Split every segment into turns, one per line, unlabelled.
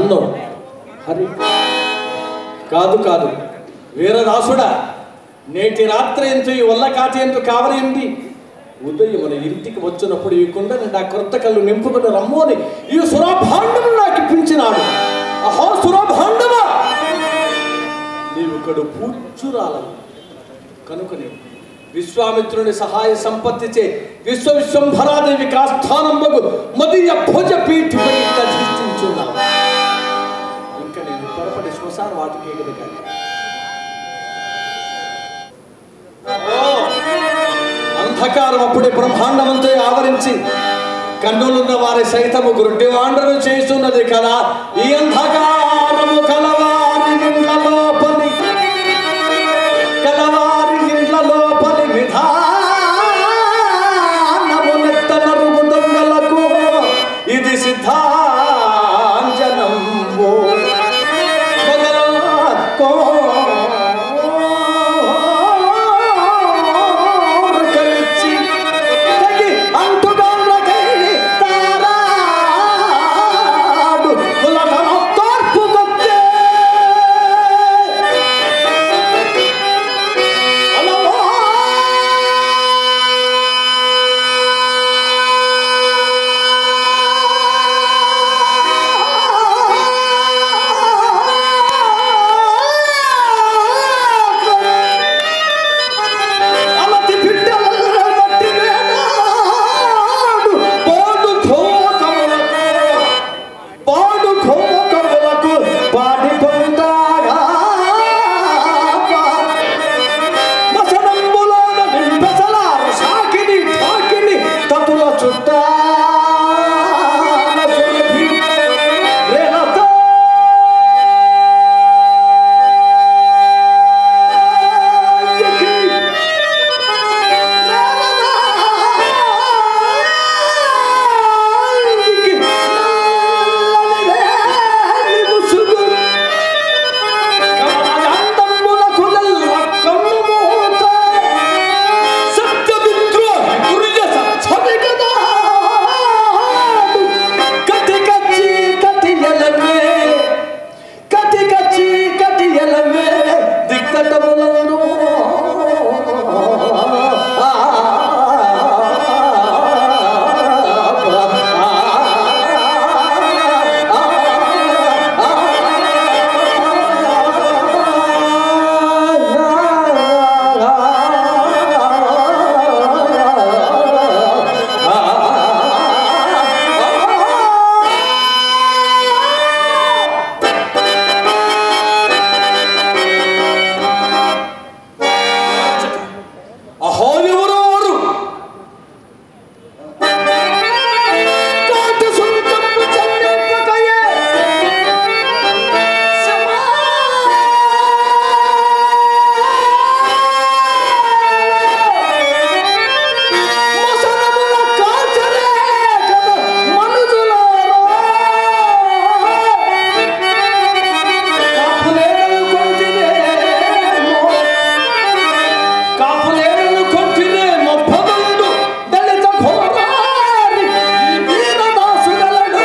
నన్ను హరి కాదు కాదు వీరదాసుడా నేటి రాత్రి ఎంతో ఈ వల్ల కాటి ఎంతో కావరేంది ఉదయం మన ఇంటికి వచ్చినప్పుడు ఈ కుండ నిండా కొత్త కళ్ళు నింపుకుని రమ్మోని ఈ సురాభాండము నాకు ఇప్పించినాడు అహో సురాభాండమా నీవు ఇక్కడ పూర్చురాలవు కనుకనే విశ్వామిత్రుని సహాయ సంపత్తిచే విశ్వ విశ్వంభరాదేవి కాస్థానమ్మకు మదీయ భోజ పీఠిపై అధిష్ఠించున్నావు ఇంకా నేను త్వరపడి శ్మశాన వాటికి ఎగదగాలి అంధకారం అప్పుడే బ్రహ్మాండమంతో ఆవరించి కన్నులున్న వారి సైతము గురుడ్డివాండను చేస్తున్నది కదా ఈ అంధకారము కలవారి ఇండ్ల లోపలి కలవారి ఇండ్ల లోపలి విధానమునెత్త నరుగు దొంగలకు ఇది సిద్ధాంజనంబు మొదలకో కలిచి తగి అంటుగాళ్ళకై తారాడు కులటన తోర్పుకొచ్చే అలతి బిడ్డల మట్టి వేనాడు పోడు ఘోకములకు పాడు ఘోకములకు పాడిపోతాగా మసనంబులోన నింపెసలారు సాకిని ఠాకిని తతుల చుట్టా కటి కచ్చి కటి ఎలవే దిక్కటములను అహో ఎవరు వారు కాటు సుంకము చెన్నెప్పకయే సమా మసనముల కాచరే కద మనుజులారో కాపులేరు కొంటినేమో కాపులేరు కొట్టినే మొప్పదండు దళిత ఘోరారి ఈ వీరదాసుగలడు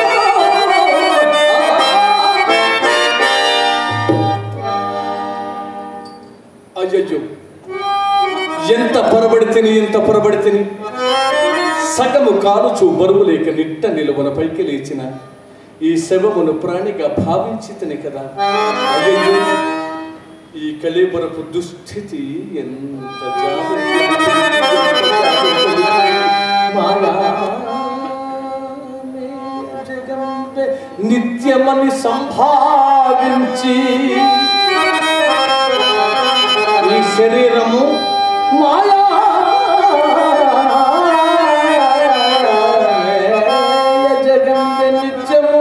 అయ్యయ్యో ఎంత పొరబడితిని ఎంత పొరబడితిని సగము కాలుచు బరువు లేక నిట్ట నిలువన పైకి లేచిన ఈ శవమును ప్రాణిగా భావించితిని కదా అయ్యయ్యో ఈ కలిబరపు దుస్థితి ఎంత జాగ్రత్త నిత్యమని సంభావించి ఈ శరీరము మాయా జగంబె నిత్యము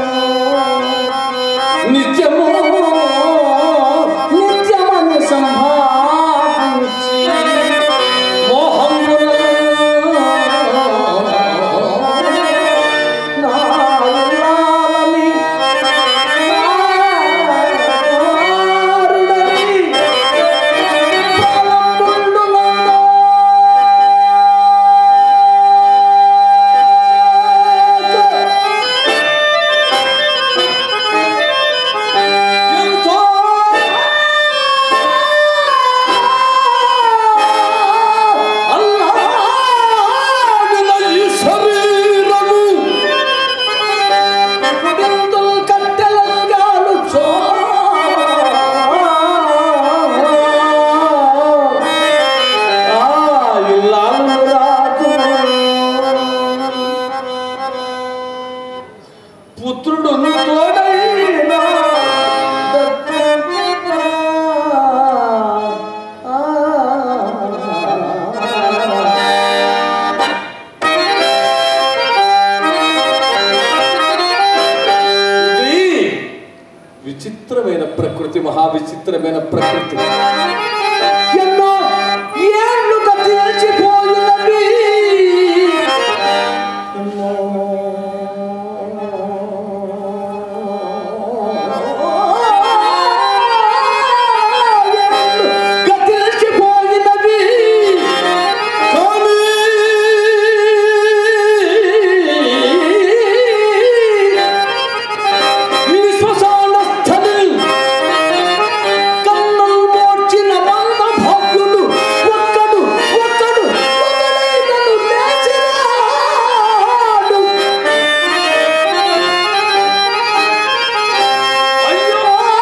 నిత్యము నిత్యమని సంభావించి మోహములను నాయనాలని నారుడని మహా విచిత్రమైన ప్రకృతి
ఎన్నో ఏళ్ళుగా తెలిసిపోయినవి ఎన్నో ఏళ్ళుగా తెలిసిపోయినవి కానీ ఈ శ్మశాన స్థలి కన్నులు మోడ్చిన మంద భాగ్యుడు ఒక్కడు ఒక్కడు ఒకడైనను లేచినాడు. అయ్యో!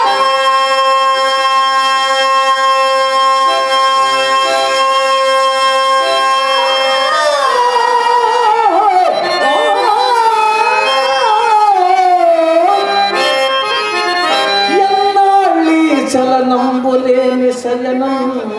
ఎన్నాళ్ళీ చలనంబులేని శయనం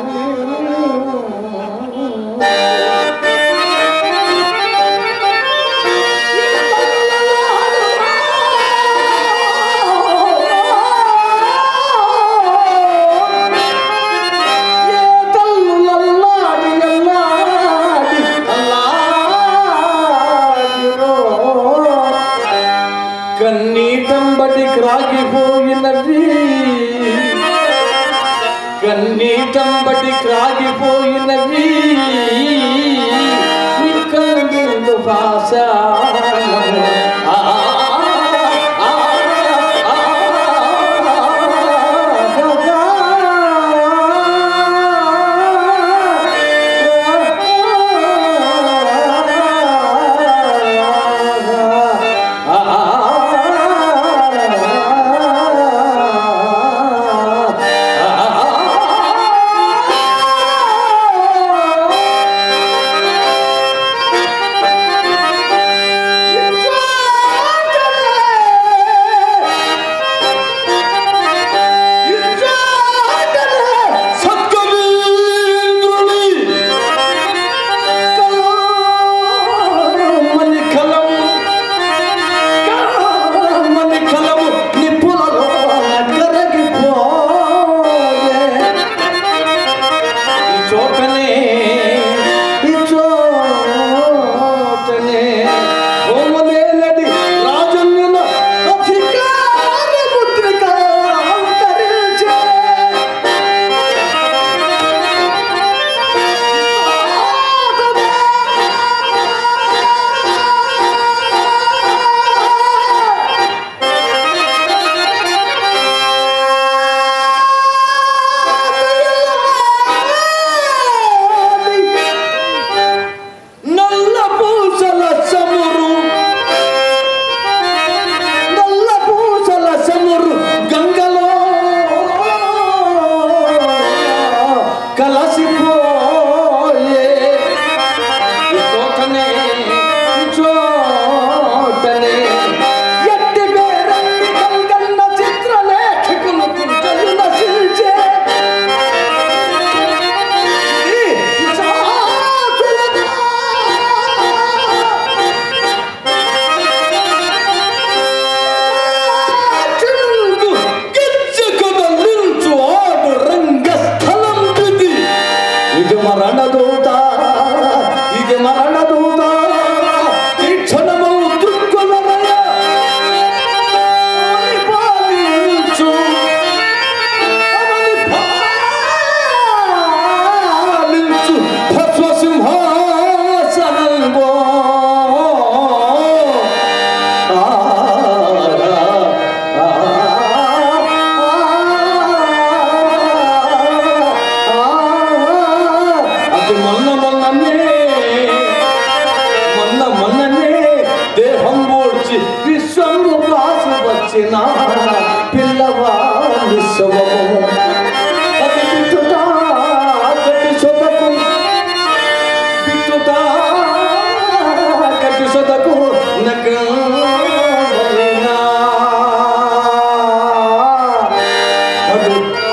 ఏ తల్లులల్లాడి అల్లాడి అల్లాడిరో. కన్నీటంబడి క్రాగిపోయినవి కన్నీటంబడి క్రాగిపోయినవి కన్నులు భాష చోటనే ఈ చోటనే హోమలేలడి రాజన్యుల అధికార ముద్రిక అంతరించే నల్ల పూసల సమురు నల్ల పూసల సమురు గంగలో కలసిపోయే ఈ చోటనే ఈ చోటనే ఎట్టి పేరన్ని గంగన్న చిత్రలేఖకులు కుంటలు నశించే ఈ చాతులగా చెంగు గిచ్చుకుదలించు ఆడు రంగస్థలం ఇది ఇది మరణదూత ఇది మరణదూత తీక్షణము దృక్కులమయ అవని పాలించు అవని పాలించు భస్మ సింహాసనంగో అది మొన్న మొన్ననే మొన్న మొన్ననే దేహం పోడ్చి విశ్వంలో రాసి వచ్చిన పిల్లవాడి శవము అది బిట్టుతా కట్టి సొదకు బిట్టుతా కట్టి సొదకు నగలినా ಅದು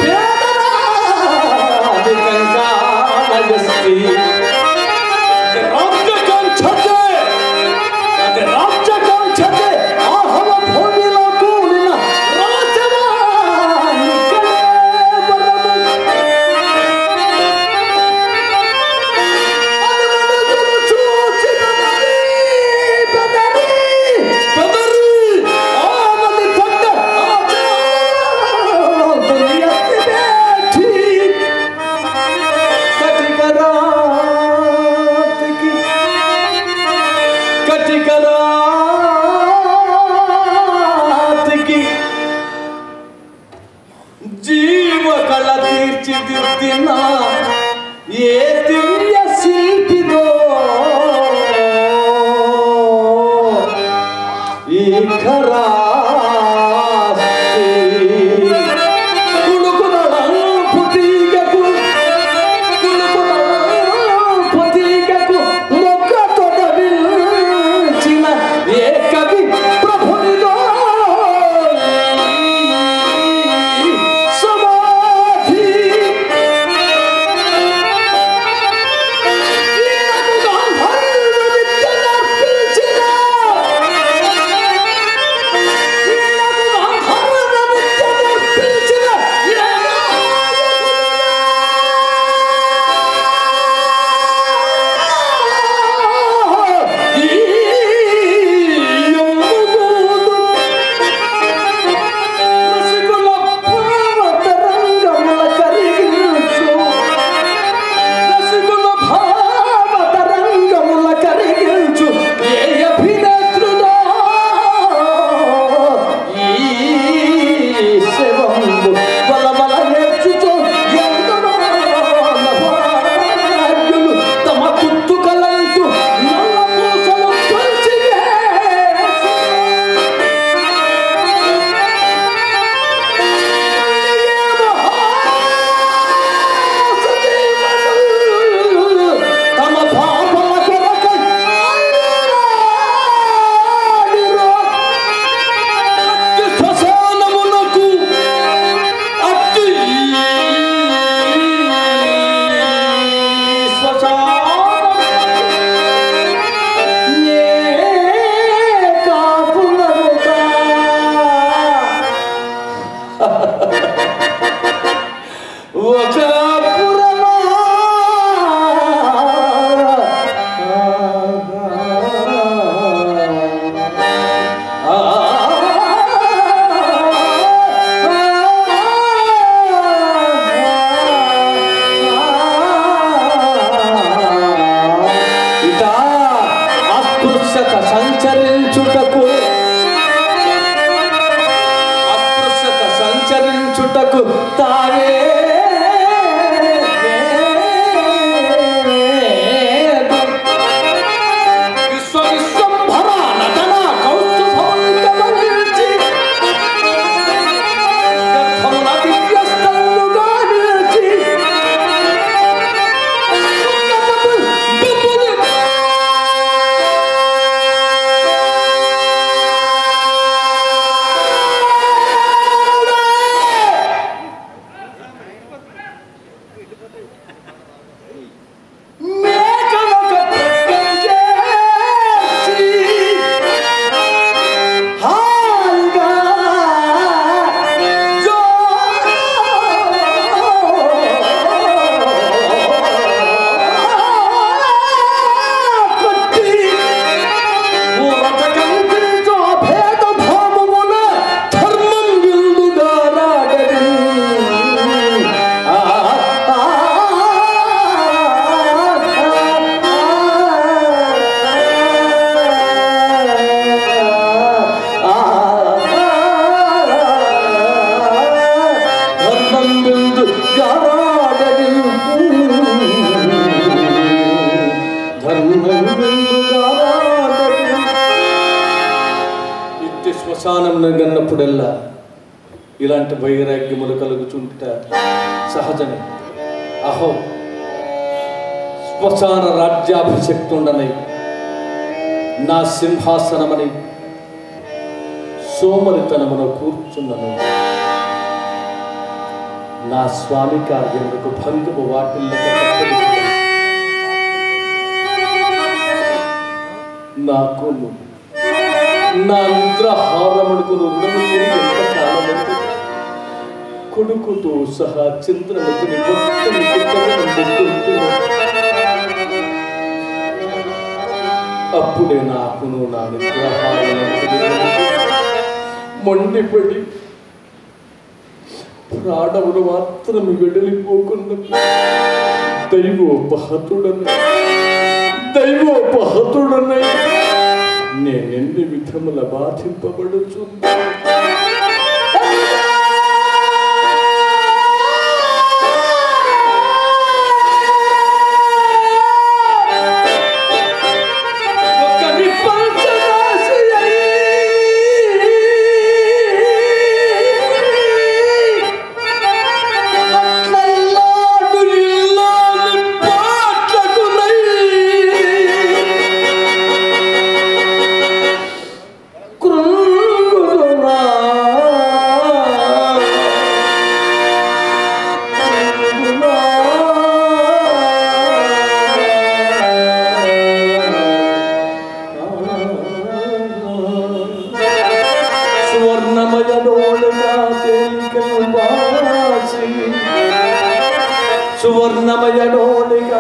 పేదరాది కంకాలయస్తి. అది రాజ్యకాంక్షతే, అది రాజ్యకాంక్షతే, ఆహవ భూమిలో కూలిన రాజవాణి కలే.
జీవ కళ తీర్చిదిద్దిన ఏ దివ్య శిల్పిదో ఈ ఖరాస్తి కుడుకుదలంపు తీగకు కుడుకుదలంపు తీగకు మొక్క తొడవిల్చిన ఏ కవి ప్రభునిదో సమాధి ఈయనకు గాంధర్వ విద్యనర్పించిన రసికుల భావతరంగముల కరిగించు ఏ అభినేత్రుదో ఈ శివంబు బలబల నేర్చుచు ఎందరో నవార్యులు తమ కుత్తుకలంటూ నల్ల పూసలు పంచివేసి తమ పాపల కొరకై అట్టి శ్మశానమునకు అట్టి శ్మశానమునకు నే కాపునముగా ఒక పురమా ఇట అస్పృశ్యత సంచరించుటకు అస్పృశ్యత సంచరించుటకు తావే విశ్వ విశ్వంభర నటన కౌస్తుభవంతమనిల్చి గర్భమున దివ్యస్థలముగా నిలిచి బిబ్బులి మేకలొక ప్రపంచేసి హాయిగా జోకొట్టి ఊరట కనిపించు అభేద భావమున ధర్మం విందుగా రాగడి ఆ ఆ ధర్మం విందు గారాడడి ధర్మం విందు గారాడడి ఇట్టి శ్మశానం గన్నప్పుడల్లా ఇలాంటి వైరాగ్యములు కలుగుచుంట సహజమే అహో శ్మశాన రాజ్యాభిషక్తుండనై నా సింహాసనమని సోమరితనమున కూర్చున్నను నా స్వామి కార్యములకు భంగము వాటిల్లక తప్పదు. నాకు నా నిద్రాహారమునకు రుణము చేరి ఎంత కాలమంది కొడుకుతో సహా చింతనమతిని మొత్తం అప్పుడే నాకును నా నిద్రాహారమునకు మొండిపడి ప్రాణములు మాత్రం వెడలిపోకుండా దైవోపహతుడనై దైవోపహతుడనై నేనెన్ని విధముల బాధింపబడుచున్నా
వాసి సువర్ణమయడోనిగా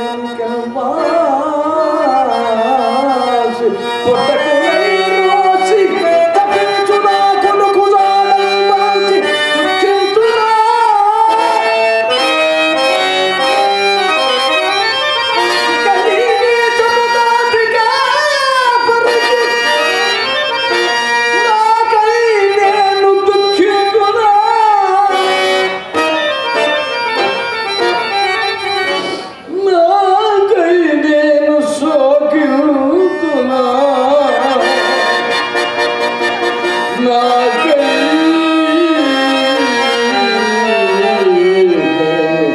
వాసి పొట్టకు రోసి తప్పించునా కొనుకు వాసి దుఃఖించునా కలిగి చదుదాటిగా పరచి నాకై నేను దుఃఖించునా నాకై నేను సోకించునా నాకై నేను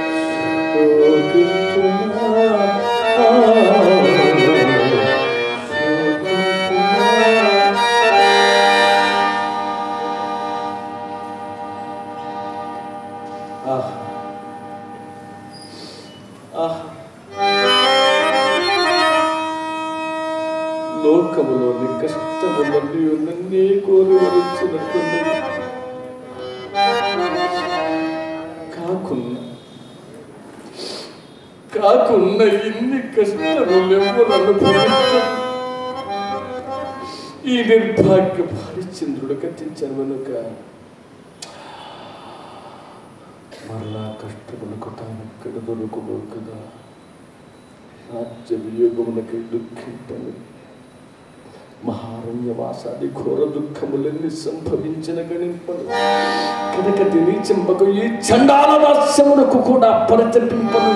లోకములోని కష్టములన్నీ ఉన్నన్నీ కోరి వరించినట్లున్నది కాకున్నా కాకున్న ఇన్ని కష్టములు ఎవరు అనుభవించరు ఈ నిర్భాగ్య భారిచంద్రుడు కట్టించారు కనుక మరలా కష్టములకు తానెక్కడ దొరకదు కదా రాజ్య వియోగములకై దుఃఖింపను మహారణ్యవాసాది ఘోర దుఃఖములన్నీ సంభవించిన గణింపను కనకటి నీచంబకు ఈ చండాల దాస్యమునకు కూడా పరితపింపను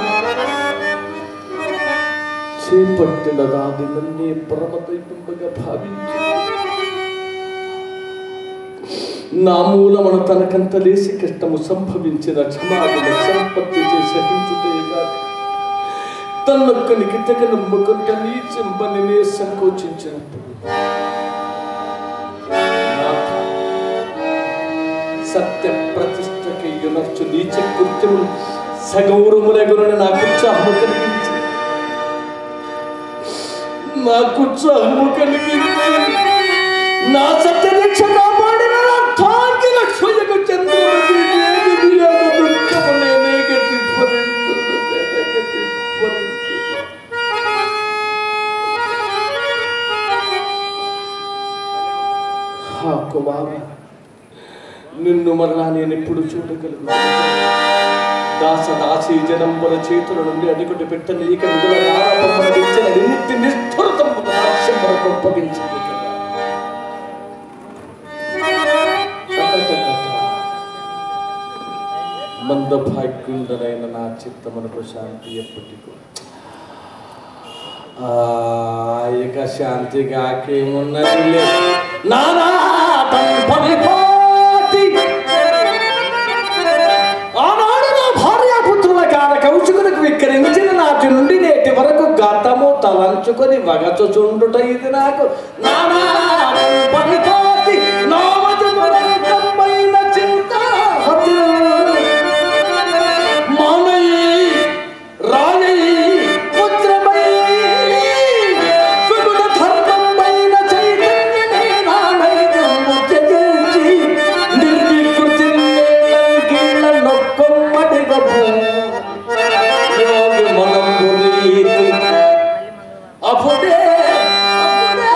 చేపట్టిన దాది నన్నే పరమదైవంబగా భావించు నా మూలమున తనకంత లేసి కష్టము సంభవించిన క్షమాగుణ సంపత్తి చేసి హించుటేగా తన్నొక్కనికి తెగ నమ్ముకుంట నీ చెంపని నే సంకోచించినప్పుడు నాథ, సత్య ప్రతిష్టకి యునర్చు నీచ కృత్యములు సగౌరములెగురని నాకు ఉత్సాహము కలిగించి నాకు ఉత్సాహము కలిగించి నా సత్య దీక్ష కాపాడిన అర్థానికి లక్ష్మయ్యకు చంద్రుడికి ఏమి విరామ దుఃఖము నేనే గతి భరింతును, నేనే గతి భరింతును. ఆ కుమార నిన్ను మరలా నేను ఎప్పుడు చూడగలను దాస దాసి జనంబుల చేతుల నుండి అడుగుడు పెట్టనీక విధుల ఆరంభించిన నిత్య నిష్ఠురతము నాశంబర గొప్పగించింది కదా మంద భాగ్యుండనైన నా చిత్తమునకు శాంతి ఎప్పటికో ఆ, ఇక శాంతిగా కేమున్నది నానా పరిపాటి ఆనాడు నా భార్యాపుత్రుల కాల కౌశికులకు విక్రయించిన నాటి నుండి నేటి వరకు గతము తలంచుకొని వగచుచుండుట ఇది నాకు నానా పరిపాటి నామజమైన చింత మానయి రాయయి పుత్రమయి సుగుణ ధర్మమైన చైతన్యమే నా నైజము త్యజించి నిర్వికృతి కీళ్ళ నొక్కొమ్మడి గొప్ప యోగి మనం గురీతి అప్పుడే అప్పుడే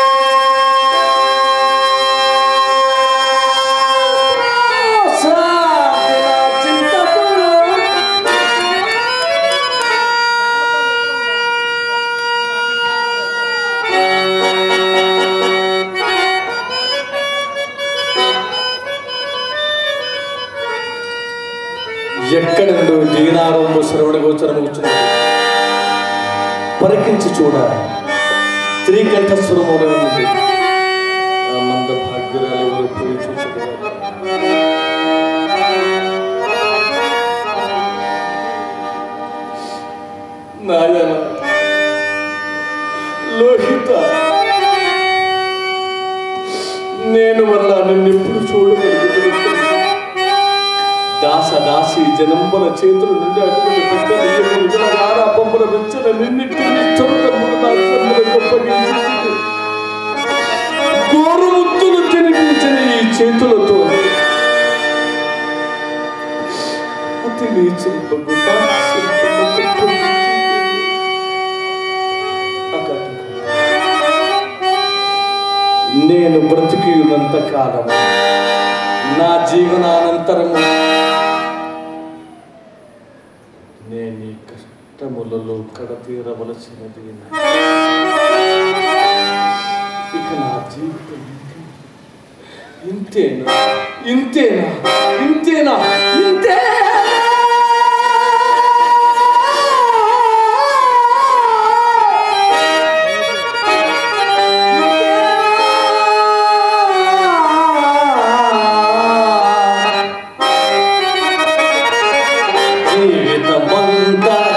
ఎక్కడ నుండి దీనారంభ శ్రవణ గోచరం కూర్చున్నది పరికించి చూడ త్రికంఠస్వరములు ఉంది ఆ మంద భాగ్యురాలు ఎవరు పోయి చూచగలరు నాయన లోహిత నేను వల్ల నిన్ను ఎప్పుడు చూడగలుగుతున్నాను దాస దాసి జనంబల చేతుల నుండి అటువంటి పెద్ద నియమముల ఆరాపముల వెచ్చన నిన్నిటి నిశ్చలతములు నా సన్నిధిలో గొప్పగించింది. గోరుముద్దులు తినిపించిన ఈ చేతులతో కత్తిని చెంపకుండా నేను బ్రతికి ఉన్నంత కాలం నా జీవనానంతరము నేను ఈ కష్టములలో కడతీరవలసినది ఇక నా జీవితం ఇంతేనా ఇంతేనా ఇంతేనా ఇంతే జీవితమంతా